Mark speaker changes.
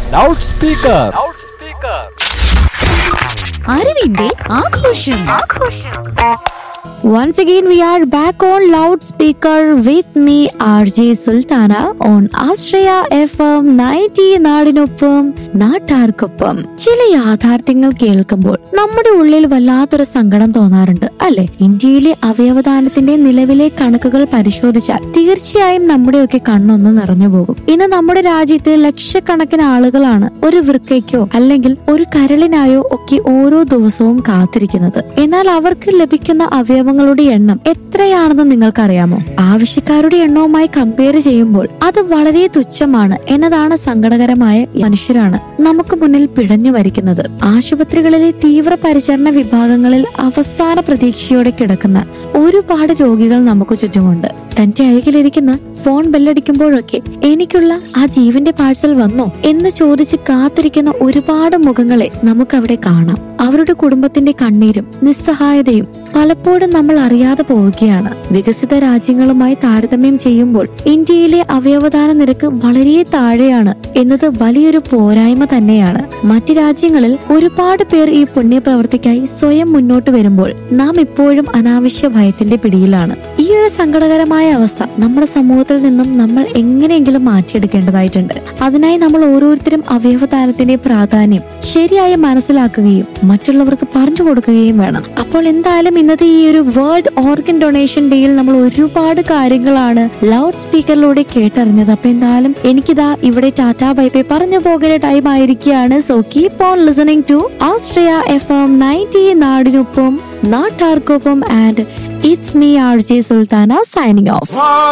Speaker 1: loud speaker
Speaker 2: അറിവിന്റെ ആഘോഷം
Speaker 3: Once again, we are back on loudspeaker with me, RJ Sultana, on Astraya FM 90 നാടിനൊപ്പം നാട്ടാർക്കൊപ്പം ചില യാഥാർത്ഥ്യങ്ങൾ കേൾക്കുമ്പോൾ നമ്മുടെ ഉള്ളിൽ വല്ലാത്തൊരു സങ്കടം തോന്നാറുണ്ട് അല്ലെ ഇന്ത്യയിലെ അവയവദാനത്തിന്റെ നിലവിലെ കണക്കുകൾ പരിശോധിച്ചാൽ തീർച്ചയായും നമ്മുടെയൊക്കെ കണ്ണൊന്ന് നിറഞ്ഞു പോകും ഇന്ന് നമ്മുടെ രാജ്യത്ത് ലക്ഷക്കണക്കിന് ആളുകളാണ് ഒരു വൃക്കയ്ക്കോ അല്ലെങ്കിൽ ഒരു കരളിനായോ ഒക്കെ ഓരോ ദിവസവും കാത്തിരിക്കുന്നത് എന്നാൽ അവർക്ക് ലഭിക്കുന്ന അവയവങ്ങളുടെ എണ്ണം എത്രയാണെന്ന് നിങ്ങൾക്കറിയാമോ ആവശ്യക്കാരുടെ എണ്ണവുമായി കമ്പയർ ചെയ്യുമ്പോൾ അത് വളരെ തുച്ഛമാണ് എന്നതാണ് സങ്കടകരമായ മനുഷ്യരാണ് നമുക്ക് മുന്നിൽ പിടഞ്ഞു വരിക്കുന്നത് ആശുപത്രികളിലെ തീവ്ര പരിചരണ വിഭാഗങ്ങളിൽ അവസാന പ്രതീക്ഷയോടെ കിടക്കുന്ന ഒരുപാട് രോഗികൾ നമുക്ക് ചുറ്റുമുണ്ട് തന്റെ അരികിലിരിക്കുന്ന ഫോൺ ബെല്ലടിക്കുമ്പോഴൊക്കെ എനിക്കുള്ള ആ ജീവന്റെ പാഴ്സൽ വന്നോ എന്ന് ചോദിച്ച് കാത്തിരിക്കുന്ന ഒരുപാട് മുഖങ്ങളെ നമുക്കവിടെ കാണാം അവരുടെ കുടുംബത്തിന്റെ കണ്ണീരും നിസ്സഹായതയും പലപ്പോഴും നമ്മൾ അറിയാതെ പോവുകയാണ് വികസിത രാജ്യങ്ങളുമായി താരതമ്യം ചെയ്യുമ്പോൾ ഇന്ത്യയിലെ അവയവദാന നിരക്ക് വളരെ താഴെയാണ് എന്നത് വലിയൊരു പോരായ്മ തന്നെയാണ് മറ്റ് രാജ്യങ്ങളിൽ ഒരുപാട് പേർ ഈ പുണ്യപ്രവൃത്തിക്കായി സ്വയം മുന്നോട്ട് വരുമ്പോൾ നാം ഇപ്പോഴും അനാവശ്യ ഭയത്തിന്റെ പിടിയിലാണ് ഈ ഒരു സങ്കടകരമായ അവസ്ഥ നമ്മുടെ സമൂഹത്തിൽ നിന്നും നമ്മൾ എങ്ങനെയെങ്കിലും മാറ്റിയെടുക്കേണ്ടതായിട്ടുണ്ട് അതിനായി നമ്മൾ ഓരോരുത്തരും അവയവദാനത്തിന്റെ പ്രാധാന്യം ശരിയായി മനസ്സിലാക്കുകയും മറ്റുള്ളവർക്ക് പറഞ്ഞു കൊടുക്കുകയും വേണം അപ്പോൾ എന്തായാലും ഇന്നത്തെ ഈ ഒരു വേൾഡ് ഓർഗൻ ഡൊണേഷൻ ഡേയിൽ നമ്മൾ ഒരുപാട് കാര്യങ്ങളാണ് ലൗഡ് സ്പീക്കറിലൂടെ കേട്ടറിഞ്ഞത് അപ്പൊ എന്തായാലും എനിക്കിതാ ഇവിടെ ടാറ്റാ ബൈബൈ പറഞ്ഞു പോകേണ്ട ടൈം ആയിരിക്കുകയാണ് so keep on listening to ആസ്ട്രിയ എഫ് എം നയൻറ്റി നാടിനൊപ്പം നാട്ടാർക്കൊപ്പം and it's me R J Sultana signing of